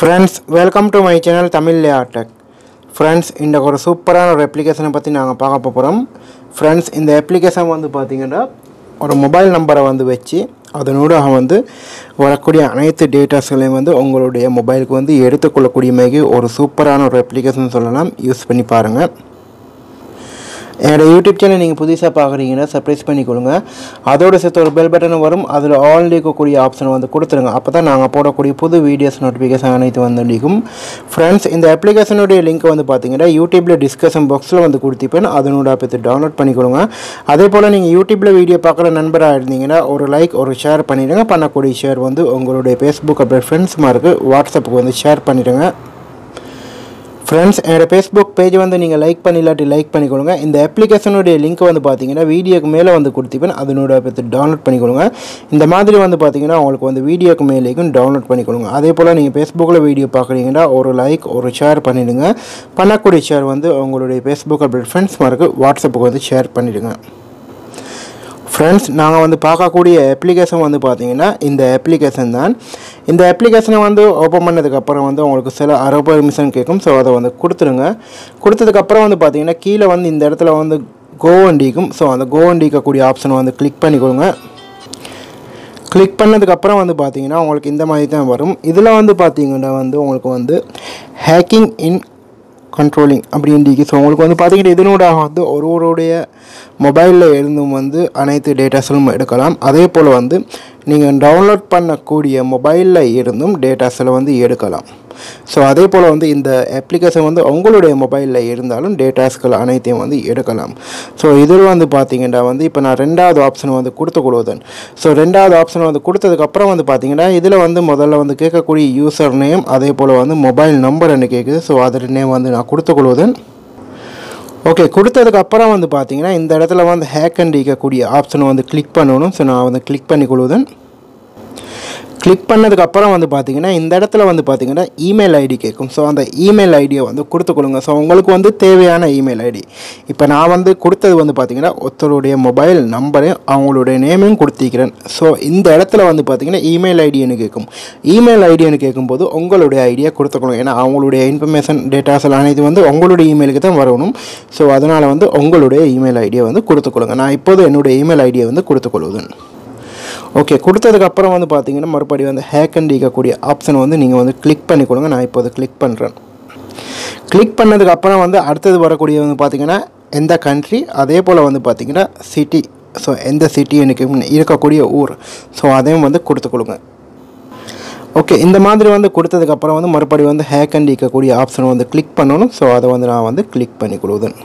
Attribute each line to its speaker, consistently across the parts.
Speaker 1: friends welcome to my channel Tamil tech friends இந்த ஒரு சூப்பரான ஒரு அப்ளிகேஷனை பற்றி நாங்கள் பார்க்க போகிறோம் ஃப்ரெண்ட்ஸ் இந்த அப்ளிகேஷன் வந்து பார்த்தீங்கன்னா ஒரு மொபைல் நம்பரை வந்து வச்சு அதனூடாக வந்து வரக்கூடிய அனைத்து டேட்டாஸ்களையும் வந்து உங்களுடைய மொபைலுக்கு வந்து எடுத்துக்கொள்ளக்கூடிய மாதிரி ஒரு சூப்பரான ஒரு அப்ளிகேஷன் சொல்லலாம் யூஸ் பண்ணி பாருங்கள் என்னோடய யூடியூப் சேனல் நீங்கள் புதுசாக பார்க்குறீங்கன்னா சப்ஸ்கிரைப் பண்ணிக்கொள்ளுங்க அதோட சேர்த்து ஒரு பெல் பட்டன் வரும் அதில் ஆல் இருக்கக்கூடிய ஆப்ஷன் வந்து கொடுத்துருங்க அப்போ தான் நாங்கள் போடக்கூடிய புது வீடியோஸ் நோட்டிஃபிகேஷன் அனைத்து வந்து நிற்கும் ஃப்ரெண்ட்ஸ் இந்த அப்ளிகேஷனுடைய லிங்க் வந்து பார்த்தீங்கன்னா யூடியூப்பில் டிஸ்கஷன் பாக்ஸில் வந்து கொடுத்திப்பேன் அதனோட பற்றி டவுன்லோட் பண்ணிக்கொள்ளுங்க அதே போல் நீங்கள் யூடியூப்பில் வீடியோ பார்க்குற நண்பராக இருந்தீங்கன்னா ஒரு லைக் ஒரு ஷேர் பண்ணிடுங்க பண்ணக்கூடிய ஷேர் வந்து உங்களுடைய ஃபேஸ்புக் அப்படி ஃப்ரெண்ட்ஸ் மார்க்கு வாட்ஸ்அப்புக்கு வந்து ஷேர் பண்ணிடுங்க ஃப்ரெண்ட்ஸ் என்னோடய ஃபேஸ்புக் பேஜ் வந்து நீங்கள் லைக் பண்ணி இல்லாட்டி லைக் பண்ணிக்கொள்ளுங்க இந்த அப்ளிகேஷனுடைய லிங்க் வந்து பார்த்தீங்கன்னா வீடியோக்கு மேலே வந்து கொடுத்திப்பேன் அதனோட பற்றி டவுன்லோட் பண்ணிக்கொள்ளுங்க இந்த மாதிரி வந்து பார்த்தீங்கன்னா உங்களுக்கு வந்து வீடியோக்கு மேலேயும் டவுன்லோட் பண்ணிக்கொள்ளுங்க அதே போல் நீங்கள் ஃபேஸ்புக்கில் வீடியோ பார்க்குறீங்கன்னா ஒரு லைக் ஒரு ஷேர் பண்ணிவிடுங்க பண்ணக்கூடிய ஷேர் வந்து உங்களுடைய ஃபேஸ்புக் அப்படி ஃப்ரெண்ட்ஸ் மார்க்கு வாட்ஸ்அப்புக்கு வந்து ஷேர் பண்ணிவிடுங்க ஃப்ரெண்ட்ஸ் நாங்கள் வந்து பார்க்கக்கூடிய அப்ளிகேஷன் வந்து பார்த்தீங்கன்னா இந்த அப்ளிகேஷன் தான் இந்த அப்ளிகேஷனை வந்து ஓப்பன் பண்ணதுக்கப்புறம் வந்து உங்களுக்கு சில அரை பெர்மிஷன் கேட்கும் ஸோ அதை வந்து கொடுத்துருங்க கொடுத்ததுக்கப்புறம் வந்து பார்த்தீங்கன்னா கீழே வந்து இந்த இடத்துல வந்து கோவண்டிக்கும் ஸோ அந்த கோவண்டிக்கக்கூடிய ஆப்ஷனை வந்து கிளிக் பண்ணி கொடுங்க கிளிக் பண்ணதுக்கப்புறம் வந்து பார்த்தீங்கன்னா உங்களுக்கு இந்த மாதிரி தான் வரும் இதில் வந்து பார்த்தீங்கன்னா வந்து உங்களுக்கு வந்து ஹேக்கிங் இன் கண்ட்ரோலிங் அப்படின்ட்டு ஸோ உங்களுக்கு வந்து பார்த்தீங்கன்னா இதனோட வந்து ஒரு ஒருடைய மொபைலில் இருந்தும் வந்து அனைத்து டேட்டாஸும் எடுக்கலாம் அதே போல் வந்து நீங்கள் டவுன்லோட் பண்ணக்கூடிய மொபைலில் இருந்தும் டேட்டாஸில் வந்து எடுக்கலாம் ஸோ அதே போல் வந்து இந்த அப்ளிகேஷன் வந்து உங்களுடைய மொபைலில் இருந்தாலும் டேட்டாஸ்கள் அனைத்தையும் வந்து எடுக்கலாம் ஸோ இதில் வந்து பார்த்தீங்கன்னா வந்து இப்போ நான் ரெண்டாவது ஆப்ஷன் வந்து கொடுத்து கொடுத்தேன் ஸோ ரெண்டாவது ஆப்ஷன் வந்து கொடுத்ததுக்கப்புறம் வந்து பார்த்தீங்கன்னா இதில் வந்து முதல்ல வந்து கேட்கக்கூடிய யூசர் நேம் அதே போல் வந்து மொபைல் நம்பர் என்ன கேட்குது ஸோ அதோட நேம் வந்து நான் கொடுத்து கொள்வதன் ஓகே கொடுத்ததுக்கு அப்புறம் வந்து பார்த்தீங்கன்னா இந்த இடத்துல வந்து ஹேக் அண்ட் இருக்கக்கூடிய ஆப்ஷனை வந்து கிளிக் பண்ணணும் ஸோ நான் வந்து கிளிக் பண்ணி கொள்வதன் கிளிக் பண்ணதுக்கப்புறம் வந்து பார்த்தீங்கன்னா இந்த இடத்துல வந்து பார்த்தீங்கன்னா இமெயில் ஐடி கேட்கும் ஸோ அந்த இமெயில் ஐடியை வந்து கொடுத்துக்கொள்ளுங்க ஸோ உங்களுக்கு வந்து தேவையான இமெயில் ஐடி இப்போ நான் வந்து கொடுத்தது வந்து பார்த்தீங்கன்னா ஒருத்தருடைய மொபைல் நம்பரையும் அவங்களுடைய நேமையும் கொடுத்திருக்கிறேன் ஸோ இந்த இடத்துல வந்து பார்த்தீங்கன்னா இமெயில் ஐடின்னு கேட்கும் இமெயில் ஐடின்னு கேட்கும்போது உங்களுடைய ஐடியா கொடுத்துக்கணும் ஏன்னா அவங்களுடைய இன்ஃபர்மேஷன் டேட்டாஸ் எல்லாம் அனைத்து வந்து உங்களுடைய இமெயிலுக்கு தான் வரணும் ஸோ அதனால் வந்து உங்களுடைய இமெயில் ஐடியை வந்து கொடுத்துக்கொள்ளுங்க நான் இப்போது என்னுடைய இமெயில் ஐடியை வந்து கொடுத்துக்கொள்வதன் ஓகே கொடுத்ததுக்கப்புறம் வந்து பார்த்தீங்கன்னா மறுபடியும் வந்து ஹேக் அண்ட் இருக்கக்கூடிய ஆப்ஷன் வந்து நீங்கள் வந்து கிளிக் பண்ணி கொடுங்க நான் இப்போது கிளிக் பண்ணுறேன் கிளிக் பண்ணதுக்கப்புறம் வந்து அடுத்தது வரக்கூடிய வந்து பார்த்தீங்கன்னா எந்த கண்ட்ரி அதே போல் வந்து பார்த்தீங்கன்னா சிட்டி ஸோ எந்த சிட்டி எனக்கு இருக்கக்கூடிய ஊர் ஸோ அதையும் வந்து கொடுத்து கொடுங்க ஓகே இந்த மாதிரி வந்து கொடுத்ததுக்கப்புறம் வந்து மறுபடியும் வந்து ஹேக் அண்ட் இருக்கக்கூடிய ஆப்ஷன் வந்து கிளிக் பண்ணணும் ஸோ அதை வந்து நான் வந்து கிளிக் பண்ணி கொடுக்குறேன்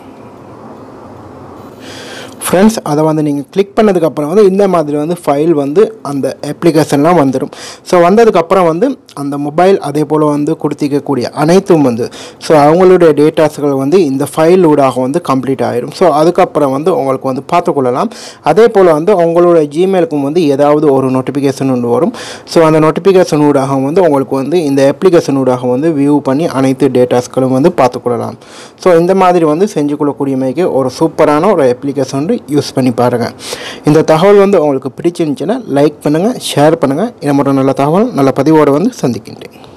Speaker 1: ஃப்ரெண்ட்ஸ் அதை வந்து நீங்கள் கிளிக் பண்ணதுக்கப்புறம் வந்து இந்த மாதிரி வந்து ஃபைல் வந்து அந்த அப்ளிகேஷன்லாம் வந்துடும் ஸோ வந்ததுக்கப்புறம் வந்து அந்த மொபைல் அதே போல் வந்து கொடுத்திக்கக்கூடிய அனைத்தும் வந்து ஸோ அவங்களுடைய டேட்டாஸ்கள் வந்து இந்த ஃபைல் ஊடாக வந்து கம்ப்ளீட் ஆகிடும் ஸோ அதுக்கப்புறம் வந்து உங்களுக்கு வந்து பார்த்துக்கொள்ளலாம் அதே போல் வந்து உங்களோட ஜிமெயிலுக்கும் வந்து ஏதாவது ஒரு நோட்டிஃபிகேஷன் ஒன்று வரும் ஸோ அந்த நோட்டிஃபிகேஷன் ஊடாக வந்து உங்களுக்கு வந்து இந்த அப்ளிகேஷன் ஊடாக வந்து வியூ பண்ணி அனைத்து டேட்டாஸ்களும் வந்து பார்த்துக்கொள்ளலாம் ஸோ இந்த மாதிரி வந்து செஞ்சு கொள்ளக்கூடிய மாதிரி ஒரு சூப்பரான ஒரு அப்ளிகேஷன் வந்து யூஸ் பண்ணி பாருங்கள் இந்த தகவல் வந்து உங்களுக்கு பிடிச்சிருந்துச்சுன்னா லைக் பண்ணுங்கள் ஷேர் பண்ணுங்கள் இது மட்டும் நல்ல தகவல் நல்ல பதிவோடு வந்து சந்திக்கின்றேன்